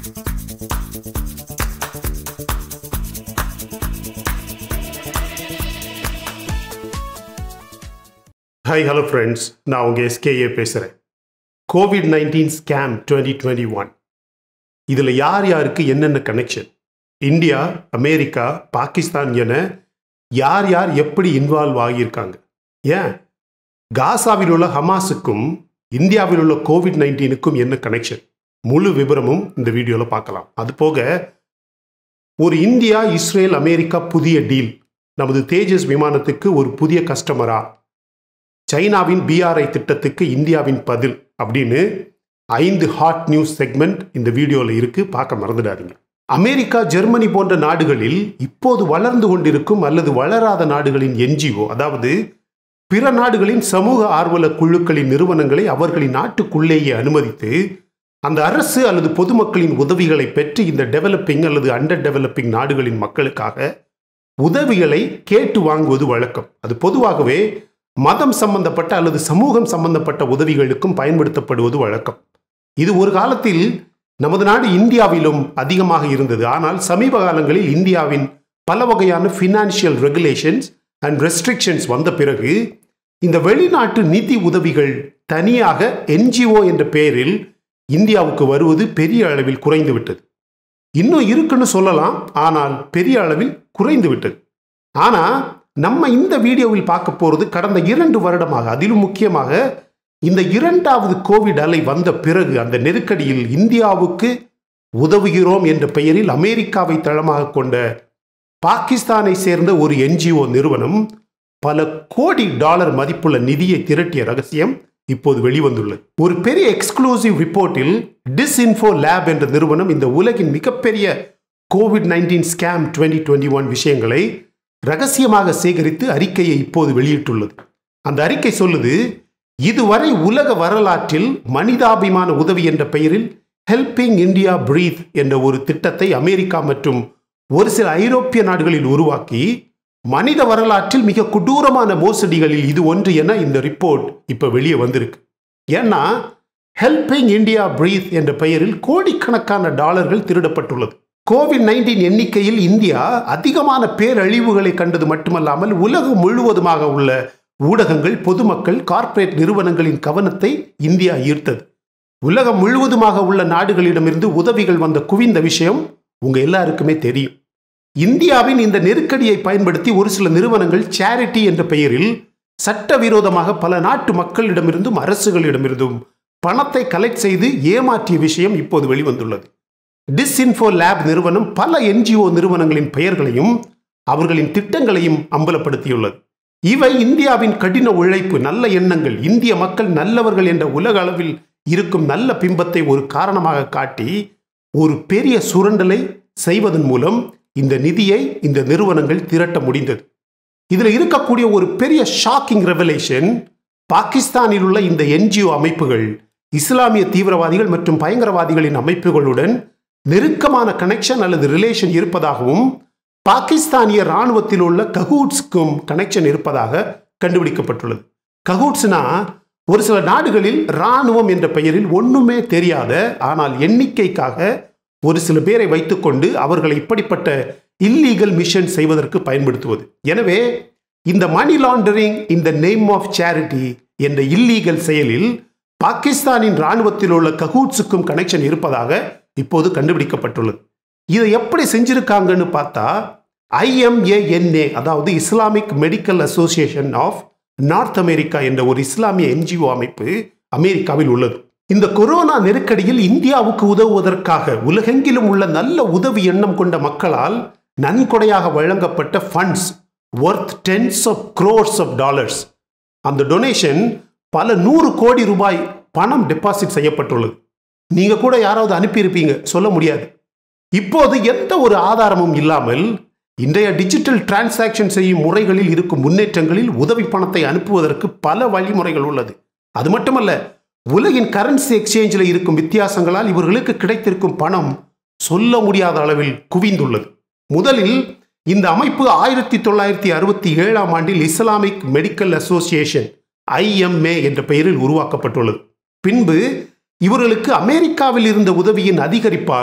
Hi hello friends நான் உங்கள் SKA பேசுகிறேன் covid nineteen scam twenty twenty one இதில் யார் யாருக்கு என்னென்ன கனெக்ஷன் இந்தியா அமெரிக்கா பாகிஸ்தான் என யார் யார் எப்படி இன்வால்வ் ஆகியிருக்காங்க ஏன் காசாவில் உள்ள ஹமாஸுக்கும் இந்தியாவில் உள்ள கோவிட் நைன்டீனுக்கும் என்ன கனெக்ஷன் முழு விவரமும் இந்த வீடியோவில் பார்க்கலாம் அது போக ஒரு இந்தியா இஸ்ரேல் அமெரிக்கா புதிய டீல் நமது தேஜஸ் விமானத்துக்கு ஒரு புதிய கஸ்டமரா சைனாவின் பிஆர்ஐ திட்டத்துக்கு இந்தியாவின் பதில் அப்படின்னு ஐந்து ஹாட் நியூஸ் செக்மெண்ட் இந்த வீடியோவில் இருக்கு பார்க்க மறந்துடாதீங்க அமெரிக்கா ஜெர்மனி போன்ற நாடுகளில் இப்போது வளர்ந்து கொண்டிருக்கும் அல்லது வளராத நாடுகளின் என்ஜிஓ அதாவது பிற நாடுகளின் சமூக ஆர்வல குழுக்களின் நிறுவனங்களை அவர்களின் நாட்டுக்குள்ளேயே அனுமதித்து அந்த அரசு அல்லது பொதுமக்களின் உதவிகளை பெற்று இந்த டெவலப்பிங் அல்லது அண்டர் டெவலப்பிங் நாடுகளின் மக்களுக்காக உதவிகளை கேட்டு வாங்குவது வழக்கம் அது பொதுவாகவே மதம் சம்பந்தப்பட்ட அல்லது சமூகம் சம்பந்தப்பட்ட உதவிகளுக்கும் பயன்படுத்தப்படுவது வழக்கம் இது ஒரு காலத்தில் நமது நாடு இந்தியாவிலும் அதிகமாக இருந்தது ஆனால் சமீப காலங்களில் இந்தியாவின் பல வகையான ஃபினான்ஷியல் ரெகுலேஷன்ஸ் அண்ட் ரெஸ்ட்ரிக்ஷன்ஸ் வந்த பிறகு இந்த வெளிநாட்டு நிதி உதவிகள் தனியாக என்ஜிஓ என்ற பெயரில் இந்தியாவுக்கு வருவது பெரிய அளவில் குறைந்து விட்டது இன்னும் இருக்குன்னு சொல்லலாம் ஆனால் பெரிய அளவில் குறைந்து விட்டது ஆனால் நம்ம இந்த வீடியோவில் பார்க்க போகிறது கடந்த இரண்டு வருடமாக அதிலும் முக்கியமாக இந்த இரண்டாவது கோவிட் அலை வந்த பிறகு அந்த நெருக்கடியில் இந்தியாவுக்கு உதவுகிறோம் என்ற பெயரில் அமெரிக்காவை தளமாக கொண்ட பாகிஸ்தானை சேர்ந்த ஒரு என்ஜிஓ நிறுவனம் பல கோடி டாலர் மதிப்புள்ள நிதியை திரட்டிய ரகசியம் இப்போது வெளிவந்துள்ளது ஒரு பெரிய எக்ஸ்க்ளூசிவ் ரிப்போர்ட்டில் டிஸ்இன்ஃபோ லேப் என்ற நிறுவனம் இந்த உலகின் மிகப்பெரிய covid nineteen scam twenty twenty one விஷயங்களை ரகசியமாக சேகரித்து அறிக்கையை இப்போது வெளியிட்டுள்ளது அந்த அறிக்கை சொல்லுது இதுவரை உலக வரலாற்றில் மனிதாபிமான உதவி என்ற பெயரில் ஹெல்பிங் இந்தியா பிரீத் என்ற ஒரு திட்டத்தை அமெரிக்கா மற்றும் ஒரு சில ஐரோப்பிய நாடுகளில் உருவாக்கி மனித வரலாற்றில் மிக கொடூரமான மோசடிகளில் இது ஒன்று என இந்த ரிப்போர்ட் இப்போ வெளியே வந்திருக்கு ஏன்னா ஹெல்பிங் இந்தியா பிரீத் என்ற பெயரில் கோடிக்கணக்கான டாலர்கள் திருடப்பட்டுள்ளது கோவிட் நைன்டீன் எண்ணிக்கையில் இந்தியா அதிகமான பேரழிவுகளை கண்டது மட்டுமல்லாமல் உலகம் முழுவதுமாக உள்ள ஊடகங்கள் பொதுமக்கள் கார்ப்பரேட் நிறுவனங்களின் கவனத்தை இந்தியா ஈர்த்தது உலகம் முழுவதுமாக உள்ள நாடுகளிடமிருந்து உதவிகள் வந்த குவிந்த விஷயம் உங்க எல்லாருக்குமே தெரியும் இந்தியாவின் இந்த நெருக்கடியை பயன்படுத்தி ஒரு சில நிறுவனங்கள் சேரிட்டி என்ற பெயரில் சட்டவிரோதமாக பல நாட்டு மக்களிடமிருந்தும் அரசுகளிடமிருந்தும் பணத்தை கலெக்ட் செய்து ஏமாற்றிய விஷயம் இப்போது வெளிவந்துள்ளது டிஸ்இன்ஃபோ லேப் நிறுவனம் பல என்ஜிஓ நிறுவனங்களின் பெயர்களையும் அவர்களின் திட்டங்களையும் அம்பலப்படுத்தியுள்ளது இவை இந்தியாவின் கடின உழைப்பு நல்ல எண்ணங்கள் இந்திய மக்கள் நல்லவர்கள் என்ற உலக அளவில் இருக்கும் நல்ல பிம்பத்தை ஒரு காரணமாக காட்டி ஒரு பெரிய சுரண்டலை செய்வதன் மூலம் இந்த நிதியை இந்த நிறுவனங்கள் திரட்ட முடிந்தது இதில் இருக்கக்கூடிய ஒரு பெரிய ஷாக்கிங் ரெவலேஷன் பாகிஸ்தானில் உள்ள இந்த என்ஜிஓ அமைப்புகள் இஸ்லாமிய தீவிரவாதிகள் மற்றும் பயங்கரவாதிகளின் அமைப்புகளுடன் நெருக்கமான கனெக்ஷன் அல்லது ரிலேஷன் இருப்பதாகவும் பாகிஸ்தானிய இராணுவத்தில் உள்ள கஹூட்ஸ்க்கும் கனெக்ஷன் இருப்பதாக கண்டுபிடிக்கப்பட்டுள்ளது கஹூட்ஸ்னா ஒரு சில நாடுகளில் இராணுவம் என்ற பெயரில் ஒன்றுமே தெரியாத ஆனால் எண்ணிக்கைக்காக ஒரு சில பேரை வைத்துக்கொண்டு அவர்களை இப்படிப்பட்ட இல்லீகல் மிஷன் செய்வதற்கு பயன்படுத்துவது எனவே இந்த மணி லாண்டரிங் இந்த நேம் ஆஃப் சேரிட்டி என்ற இல்லீகல் செயலில் பாகிஸ்தானின் இராணுவத்தில் உள்ள கஹூட்ஸுக்கும் கனெக்ஷன் இருப்பதாக இப்போது கண்டுபிடிக்கப்பட்டுள்ளது இதை எப்படி செஞ்சிருக்காங்கன்னு பார்த்தா ஐஎம்ஏஎன்ஏ அதாவது Islamic medical association of North America என்ற ஒரு இஸ்லாமிய என்ஜிஓ அமைப்பு அமெரிக்காவில் உள்ளது இந்த கொரோனா நெருக்கடியில் இந்தியாவுக்கு உதவுவதற்காக உலகெங்கிலும் உள்ள நல்ல உதவி எண்ணம் கொண்ட மக்களால் நன்கொடையாக வழங்கப்பட்ட funds worth tens of crores of dollars அந்த டொனேஷன் பல நூறு கோடி ரூபாய் பணம் டெபாசிட் செய்யப்பட்டுள்ளது நீங்க கூட யாராவது அனுப்பியிருப்பீங்க சொல்ல முடியாது இப்போது எந்த ஒரு ஆதாரமும் இல்லாமல் இன்றைய டிஜிட்டல் டிரான்சாக்ஷன் செய்யும் முறைகளில் இருக்கும் முன்னேற்றங்களில் உதவி பணத்தை அனுப்புவதற்கு பல வழிமுறைகள் உள்ளது அது மட்டுமல்ல உலகின் கரன்சி எக்ஸ்சேஞ்சில் இருக்கும் வித்தியாசங்களால் இவர்களுக்கு கிடைத்திருக்கும் பணம் சொல்ல முடியாத அளவில் குவிந்துள்ளது முதலில் இந்த அமைப்பு ஆயிரத்தி தொள்ளாயிரத்தி அறுபத்தி ஏழாம் ஆண்டில் இஸ்லாமிக் மெடிக்கல் அசோசியேஷன் ஐஎம்ஏ என்ற பெயரில் உருவாக்கப்பட்டுள்ளது பின்பு இவர்களுக்கு அமெரிக்காவில் இருந்த உதவியின் அதிகரிப்பால்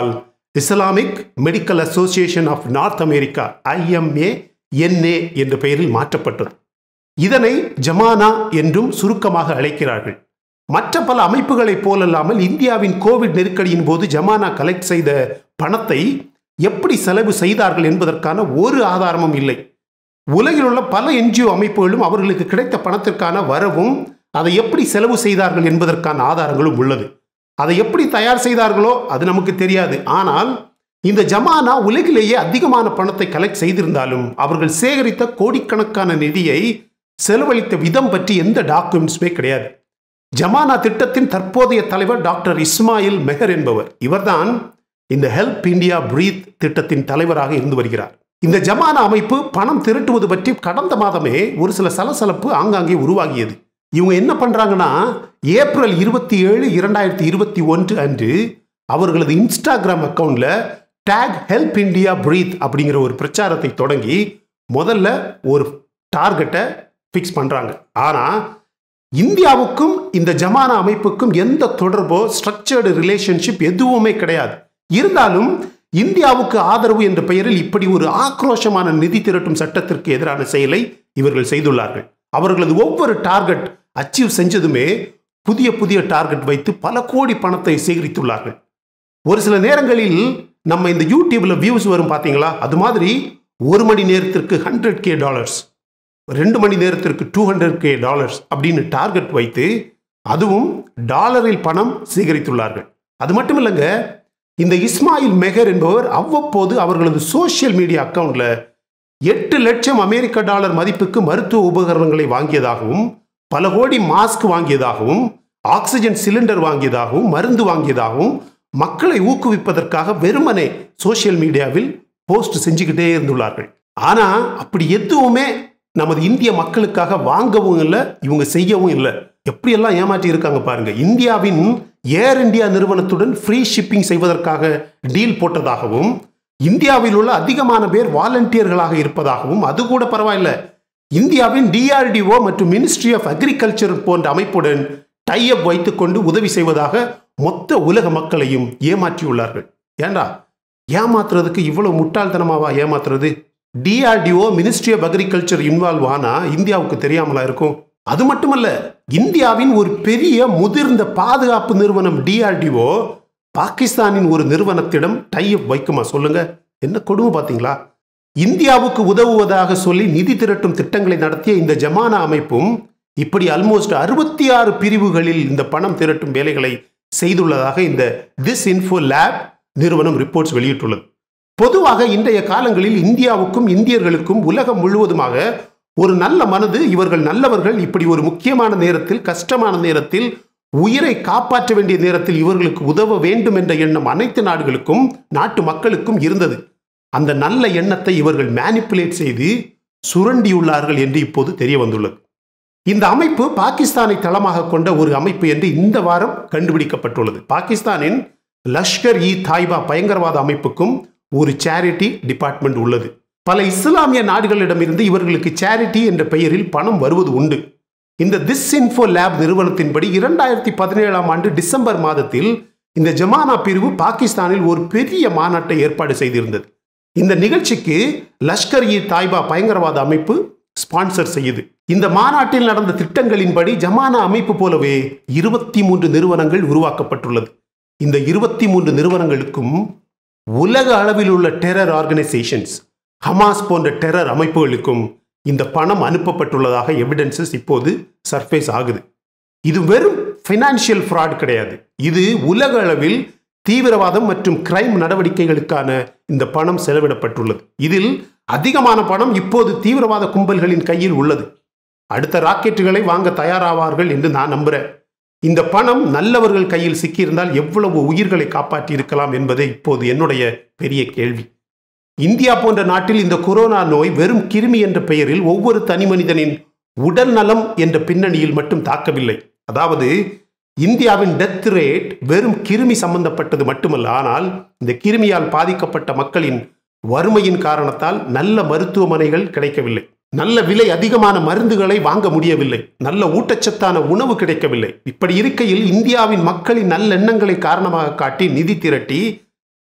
Islamic medical association of North America IMA NA என்ற பெயரில் மாற்றப்பட்டது இதனை ஜமானா என்றும் சுருக்கமாக அழைக்கிறார்கள் மற்ற பல அமைப்புகளைப் போலல்லாமல் இந்தியாவின் கோவிட் நெருக்கடியின் போது ஜமானா கலெக்ட் செய்த பணத்தை எப்படி செலவு செய்தார்கள் என்பதற்கான ஒரு ஆதாரமும் இல்லை உலகில் உள்ள பல என்ஜிஓ அமைப்புகளும் அவர்களுக்கு கிடைத்த பணத்திற்கான வரவும் அதை எப்படி செலவு செய்தார்கள் என்பதற்கான ஆதாரங்களும் உள்ளது அதை எப்படி தயார் செய்தார்களோ அது நமக்கு தெரியாது ஆனால் இந்த ஜமானா உலகிலேயே அதிகமான பணத்தை கலெக்ட் செய்திருந்தாலும் அவர்கள் சேகரித்த கோடிக்கணக்கான நிதியை செலவழித்த விதம் பற்றி எந்த டாக்குமெண்ட்ஸுமே கிடையாது ஜமானா திட்டத்தின் தற்போதைய தலைவர் டாக்டர் இஸ்மாயில் மெஹர் என்பவர் இவர்தான் இந்த ஹெல்ப் இந்தியா பிரீத் திட்டத்தின் தலைவராக இருந்து வருகிறார் இந்த ஜமானா அமைப்பு பணம் திரட்டுவது பற்றி கடந்த மாதமே ஒரு சில சலசலப்பு ஆங்காங்கே உருவாகியது இவங்க என்ன பண்றாங்கன்னா ஏப்ரல் இருபத்தி ஏழு இரண்டாயிரத்தி இருபத்தி ஒன்று அன்று அவர்களது இன்ஸ்டாகிராம் அக்கவுண்ட்ல டேக் ஹெல்ப் இந்தியா பிரீத் அப்படிங்கிற ஒரு பிரச்சாரத்தை தொடங்கி முதல்ல ஒரு டார்கெட்டை ஃபிக்ஸ் பண்றாங்க ஆனா இந்தியாவுக்கும் இந்த ஜமானா அமைப்புக்கும் எந்த தொடர்போ ஸ்ட்ரக்சர்டு ரிலேஷன்ஷிப் எதுவுமே கிடையாது இருந்தாலும் இந்தியாவுக்கு ஆதரவு என்ற பெயரில் இப்படி ஒரு ஆக்ரோஷமான நிதி திரட்டும் சட்டத்திற்கு எதிரான செயலை இவர்கள் செய்துள்ளார்கள் அவர்களது ஒவ்வொரு டார்கெட் அச்சீவ் செஞ்சதுமே புதிய புதிய டார்கெட் வைத்து பல கோடி பணத்தை சேகரித்துள்ளார்கள் ஒரு சில நேரங்களில் நம்ம இந்த யூடியூப்ல வியூஸ் வரும் பார்த்தீங்களா அது மாதிரி ஒரு மணி நேரத்திற்கு ஹண்ட்ரட் கே டாலர்ஸ் ரெண்டு மணி நேரத்திற்கு டூ ஹண்ட்ரட் கே டாலர்ஸ் அப்படின்னு டார்கெட் வைத்து அதுவும் டாலரில் பணம் சேகரித்துள்ளார்கள் அது மட்டும் இல்லைங்க இந்த இஸ்மாயில் மெஹர் என்பவர் அவ்வப்போது அவர்களது சோசியல் மீடியா அக்கவுண்ட்ல எட்டு லட்சம் அமெரிக்க டாலர் மதிப்புக்கு மருத்துவ உபகரணங்களை வாங்கியதாகவும் பல கோடி மாஸ்க் வாங்கியதாகவும் ஆக்சிஜன் சிலிண்டர் வாங்கியதாகவும் மருந்து வாங்கியதாகவும் மக்களை ஊக்குவிப்பதற்காக வெறுமனே சோசியல் மீடியாவில் போஸ்ட் செஞ்சுக்கிட்டே இருந்துள்ளார்கள் ஆனா அப்படி எதுவுமே நமது இந்திய மக்களுக்காக வாங்கவும் இல்லை இவங்க செய்யவும் இல்லை எப்படியெல்லாம் ஏமாற்றி இருக்காங்க பாருங்க இந்தியாவின் ஏர் இந்தியா நிறுவனத்துடன் ஃப்ரீ ஷிப்பிங் செய்வதற்காக டீல் போட்டதாகவும் இந்தியாவில் உள்ள அதிகமான பேர் வாலண்டியர்களாக இருப்பதாகவும் அது கூட பரவாயில்ல இந்தியாவின் டிஆர்டிஓ மற்றும் மினிஸ்ட்ரி ஆஃப் அக்ரிகல்ச்சர் போன்ற அமைப்புடன் டைஅப் வைத்துக்கொண்டு உதவி செய்வதாக மொத்த உலக மக்களையும் ஏமாற்றியுள்ளார்கள் ஏண்டா ஏமாத்துறதுக்கு இவ்வளவு முட்டாள்தனமாவா ஏமாத்துறது DRDO ministry of agriculture involve ஆனா இந்தியாவுக்கு தெரியாமலா இருக்கும் அது மட்டுமல்ல இந்தியாவின் ஒரு பெரிய முதிர்ந்த பாதுகாப்பு நிறுவனம் டிஆர்டிஓ பாகிஸ்தானின் ஒரு நிறுவனத்திடம் டைஅப் வைக்குமா சொல்லுங்க என்ன கொடுமை பார்த்தீங்களா இந்தியாவுக்கு உதவுவதாக சொல்லி நிதி திரட்டும் திட்டங்களை நடத்திய இந்த ஜமானா அமைப்பும் இப்படி ஆல்மோஸ்ட் அறுபத்தி ஆறு பிரிவுகளில் இந்த பணம் திரட்டும் வேலைகளை செய்துள்ளதாக இந்த திஸ் இன்ஃபோ லேப் நிறுவனம் ரிப்போர்ட்ஸ் வெளியிட்டுள்ளது பொதுவாக இன்றைய காலங்களில் இந்தியாவுக்கும் இந்தியர்களுக்கும் உலகம் முழுவதுமாக ஒரு நல்ல மனது இவர்கள் நல்லவர்கள் இப்படி ஒரு முக்கியமான நேரத்தில் கஷ்டமான நேரத்தில் உயிரை காப்பாற்ற வேண்டிய நேரத்தில் இவர்களுக்கு உதவ வேண்டும் என்ற எண்ணம் அனைத்து நாடுகளுக்கும் நாட்டு மக்களுக்கும் இருந்தது அந்த நல்ல எண்ணத்தை இவர்கள் மேனிப்புலேட் செய்து சுரண்டியுள்ளார்கள் என்று இப்போது தெரிய வந்துள்ளது இந்த அமைப்பு பாகிஸ்தானை தளமாக கொண்ட ஒரு அமைப்பு என்று இந்த வாரம் கண்டுபிடிக்கப்பட்டுள்ளது பாகிஸ்தானின் லஷ்கர் இ தாய்பா பயங்கரவாத அமைப்புக்கும் ஒரு சேரிட்டி டிபார்ட்மெண்ட் உள்ளது பல இஸ்லாமிய நாடுகளிடமிருந்து இவர்களுக்கு சேரிட்டி என்ற பெயரில் பணம் வருவது உண்டு இந்த திஸ் இன்ஃபோ லேப் நிறுவனத்தின்படி இரண்டாயிரத்தி பதினேழாம் ஆண்டு டிசம்பர் மாதத்தில் இந்த ஜமானா பிரிவு பாகிஸ்தானில் ஒரு பெரிய மாநாட்டை ஏற்பாடு செய்திருந்தது இந்த நிகழ்ச்சிக்கு லஷ்கர் இ தாய்பா பயங்கரவாத அமைப்பு ஸ்பான்சர் செய்யுது இந்த மாநாட்டில் நடந்த திட்டங்களின்படி ஜமானா அமைப்பு போலவே இருபத்தி மூன்று நிறுவனங்கள் உருவாக்கப்பட்டுள்ளது இந்த இருபத்தி மூன்று நிறுவனங்களுக்கும் உலக அளவில் உள்ள டெரர் ஆர்கனைசேஷன்ஸ் ஹமாஸ் போன்ற டெரர் அமைப்புகளுக்கும் இந்த பணம் அனுப்பப்பட்டுள்ளதாக எவிடன்சஸ் இப்போது சர்ஃபேஸ் ஆகுது இது வெறும் ஃபைனான்சியல் ஃப்ராட் கிடையாது இது உலக அளவில் தீவிரவாதம் மற்றும் கிரைம் நடவடிக்கைகளுக்கான இந்த பணம் செலவிடப்பட்டுள்ளது இதில் அதிகமான பணம் இப்போது தீவிரவாத கும்பல்களின் கையில் உள்ளது அடுத்த ராக்கெட்டுகளை வாங்க தயாராவார்கள் என்று நான் நம்புறேன் இந்த பணம் நல்லவர்கள் கையில் சிக்கியிருந்தால் எவ்வளவு உயிர்களை காப்பாற்றி இருக்கலாம் என்பதே இப்போது என்னுடைய பெரிய கேள்வி இந்தியா போன்ற நாட்டில் இந்த கொரோனா நோய் வெறும் கிருமி என்ற பெயரில் ஒவ்வொரு தனி மனிதனின் உடல் நலம் என்ற பின்னணியில் மட்டும் தாக்கவில்லை அதாவது இந்தியாவின் டெத் ரேட் வெறும் கிருமி சம்பந்தப்பட்டது மட்டுமல்ல ஆனால் இந்த கிருமியால் பாதிக்கப்பட்ட மக்களின் வறுமையின் காரணத்தால் நல்ல மருத்துவமனைகள் கிடைக்கவில்லை நல்ல விலை அதிகமான மருந்துகளை வாங்க முடியவில்லை நல்ல ஊட்டச்சத்தான உணவு கிடைக்கவில்லை இப்படி இருக்கையில் இந்தியாவின் மக்களின் நல்லெண்ணங்களை காரணமாக காட்டி நிதி திரட்டி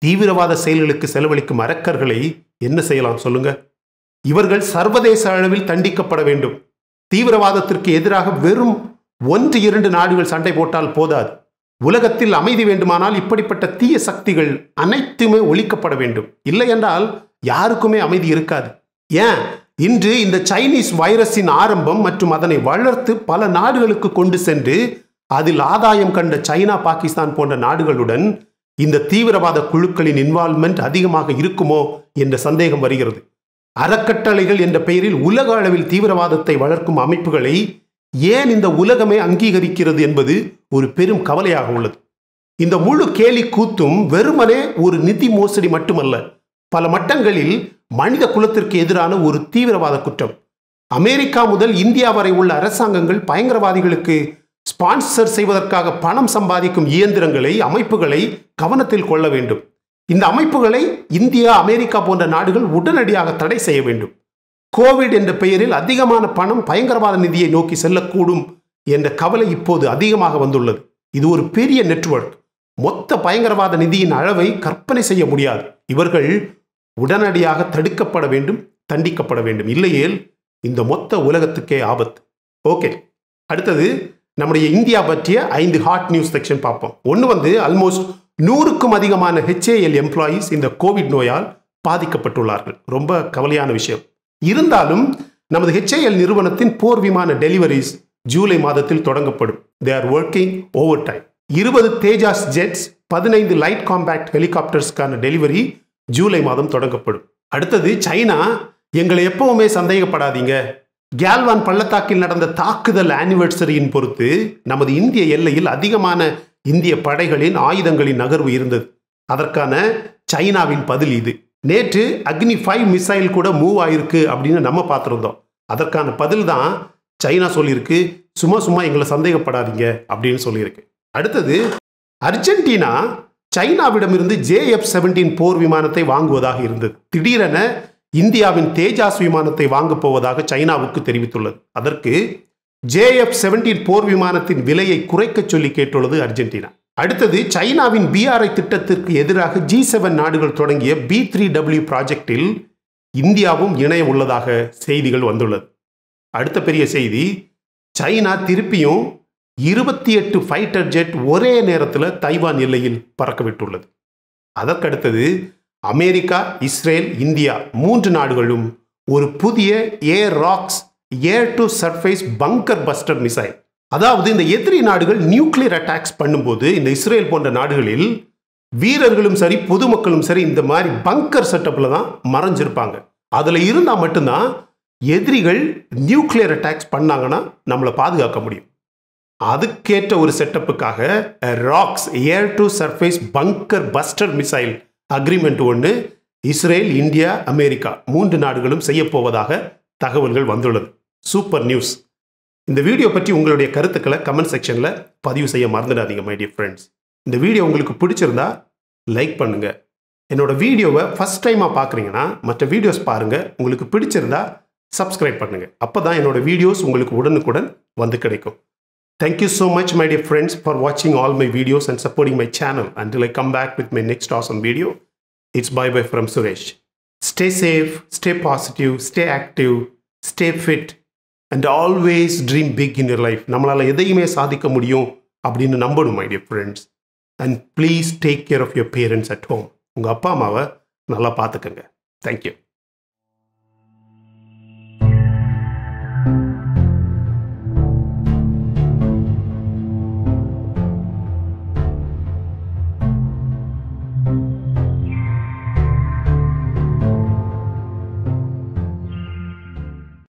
தீவிரவாத செயல்களுக்கு செலவழிக்கும் அரக்கர்களை என்ன செய்யலாம் சொல்லுங்க இவர்கள் சர்வதேச அளவில் தண்டிக்கப்பட வேண்டும் தீவிரவாதத்திற்கு எதிராக வெறும் ஒன்று இரண்டு நாடுகள் சண்டை போட்டால் போதாது உலகத்தில் அமைதி வேண்டுமானால் இப்படிப்பட்ட தீய சக்திகள் அனைத்துமே ஒழிக்கப்பட வேண்டும் இல்லை என்றால் யாருக்குமே அமைதி இருக்காது ஏன் இன்று இந்த சைனீஸ் வைரஸின் ஆரம்பம் மற்றும் அதனை வளர்த்து பல நாடுகளுக்கு கொண்டு சென்று அதில் ஆதாயம் கண்ட சைனா பாகிஸ்தான் போன்ற நாடுகளுடன் இந்த தீவிரவாத குழுக்களின் இன்வால்மெண்ட் அதிகமாக இருக்குமோ என்ற சந்தேகம் வருகிறது அறக்கட்டளைகள் என்ற பெயரில் உலக அளவில் தீவிரவாதத்தை வளர்க்கும் அமைப்புகளை ஏன் இந்த உலகமே அங்கீகரிக்கிறது என்பது ஒரு பெரும் கவலையாக உள்ளது இந்த முழு கேலி கூத்தும் வெறுமனே ஒரு நிதி மோசடி மட்டுமல்ல பல மட்டங்களில் மனித குலத்திற்கு எதிரான ஒரு தீவிரவாத குற்றம் அமெரிக்கா முதல் இந்தியா வரை உள்ள அரசாங்கங்கள் பயங்கரவாதிகளுக்கு ஸ்பான்சர் செய்வதற்காக பணம் சம்பாதிக்கும் இயந்திரங்களை அமைப்புகளை கவனத்தில் கொள்ள வேண்டும் இந்த அமைப்புகளை இந்தியா அமெரிக்கா போன்ற நாடுகள் உடனடியாக தடை செய்ய வேண்டும் கோவிட் என்ற பெயரில் அதிகமான பணம் பயங்கரவாத நிதியை நோக்கி செல்லக்கூடும் என்ற கவலை இப்போது அதிகமாக வந்துள்ளது இது ஒரு பெரிய நெட்வொர்க் மொத்த பயங்கரவாத நிதியின் அளவை கற்பனை செய்ய முடியாது இவர்கள் உடனடியாக தடுக்கப்பட வேண்டும் தண்டிக்கப்பட வேண்டும் இல்லையேல் இந்த மொத்த உலகத்துக்கே ஆபத்து ஓகே அடுத்தது நம்முடைய இந்தியா பற்றிய ஐந்து ஹாட் நியூஸ் செக்ஷன் பார்ப்போம் ஒன்று வந்து ஆல்மோஸ்ட் நூறுக்கும் அதிகமான ஹெச்ஏஎல் எம்ப்ளாயீஸ் இந்த கோவிட் நோயால் பாதிக்கப்பட்டுள்ளார்கள் ரொம்ப கவலையான விஷயம் இருந்தாலும் நமது ஹெச்ஏஎல் நிறுவனத்தின் போர் விமான டெலிவரிஸ் ஜூலை மாதத்தில் தொடங்கப்படும் they are working over time இருபது தேஜாஸ் ஜெட்ஸ் பதினைந்து லைட் காம்பேக்ட் ஹெலிகாப்டர்ஸ்க்கான டெலிவரி ஜூலை மாதம் தொடங்கப்படும் அடுத்தது சைனா எங்களை எப்பவுமே சந்தேகப்படாதீங்க கேல்வான் பள்ளத்தாக்கில் நடந்த தாக்குதல் ஆனிவர்சரியின் பொறுத்து நமது இந்திய எல்லையில் அதிகமான இந்திய படைகளின் ஆயுதங்களின் நகர்வு இருந்தது அதற்கான சைனாவின் பதில் இது நேற்று அக்னி ஃபைவ் மிசைல் கூட மூவ் ஆயிருக்கு அப்படின்னு நம்ம பார்த்துருந்தோம் அதற்கான பதில் தான் சைனா சொல்லியிருக்கு சும்மா சும்மா எங்களை சந்தேகப்படாதீங்க அப்படின்னு சொல்லியிருக்கு அடுத்தது அர்ஜென்டினா சைனாவிடமிருந்து ஜேஎஃப் செவன்டீன் போர் விமானத்தை வாங்குவதாக இருந்தது திடீரென இந்தியாவின் தேஜாஸ் விமானத்தை வாங்கப் போவதாக சைனாவுக்கு தெரிவித்துள்ளது அதற்கு ஜேஎஃப் செவன்டீன் போர் விமானத்தின் விலையை குறைக்கச் சொல்லி கேட்டுள்ளது அர்ஜென்டினா அடுத்தது சைனாவின் பிஆர்ஐ திட்டத்திற்கு எதிராக ஜி செவன் நாடுகள் தொடங்கிய பி த்ரீ டபிள்யூ ப்ராஜெக்டில் இந்தியாவும் இணைய உள்ளதாக செய்திகள் வந்துள்ளது அடுத்த பெரிய செய்தி சைனா திருப்பியும் இருபத்தி எட்டு ஃபைட்டர் ஜெட் ஒரே நேரத்தில் தைவான் எல்லையில் பறக்க விட்டுள்ளது அதற்கடுத்தது அமெரிக்கா இஸ்ரேல் இந்தியா மூன்று நாடுகளும் ஒரு புதிய air ROCKS air to surface bunker buster missile அதாவது இந்த எதிரி நாடுகள் நியூக்ளியர் அட்டாக்ஸ் பண்ணும்போது இந்த இஸ்ரேல் போன்ற நாடுகளில் வீரர்களும் சரி பொதுமக்களும் சரி இந்த மாதிரி பங்கர் செட்டப்பில் தான் மறைஞ்சிருப்பாங்க அதில் இருந்தால் மட்டும்தான் எதிரிகள் நியூக்ளியர் அட்டாக்ஸ் பண்ணாங்கன்னா நம்மளை பாதுகாக்க முடியும் அதுக்கேற்ற ஒரு செட்டப்புக்காக ROCKS air to surface bunker buster missile agreement ஒன்று இஸ்ரேல் இந்தியா அமெரிக்கா மூன்று நாடுகளும் செய்யப்போவதாக தகவல்கள் வந்துள்ளது சூப்பர் நியூஸ் இந்த வீடியோ பற்றி உங்களுடைய கருத்துக்களை கமெண்ட் செக்ஷனில் பதிவு செய்ய மறந்துடாதீங்க மை டியர் ஃப்ரெண்ட்ஸ் இந்த வீடியோ உங்களுக்கு பிடிச்சிருந்தா லைக் பண்ணுங்க என்னோட வீடியோவை ஃபஸ்ட் டைமாக பார்க்குறீங்கன்னா மற்ற வீடியோஸ் பாருங்கள் உங்களுக்கு பிடிச்சிருந்தா சப்ஸ்கிரைப் பண்ணுங்கள் அப்போ தான் என்னோட வீடியோஸ் உங்களுக்கு உடனுக்குடன் வந்து கிடைக்கும் Thank you so much, my dear friends, for watching all my videos and supporting my channel. Until I come back with my next awesome video, it's bye bye from Suresh. Stay safe, stay positive, stay active, stay fit, and always dream big in your life. நம்மளால எதையுமே சாதிக்க முடியும் அப்படின்னு நம்பணும் my dear friends and please take care of your parents at home உங்கள் அப்பா அம்மாவை நல்லா பார்த்துக்கங்க தேங்க்யூ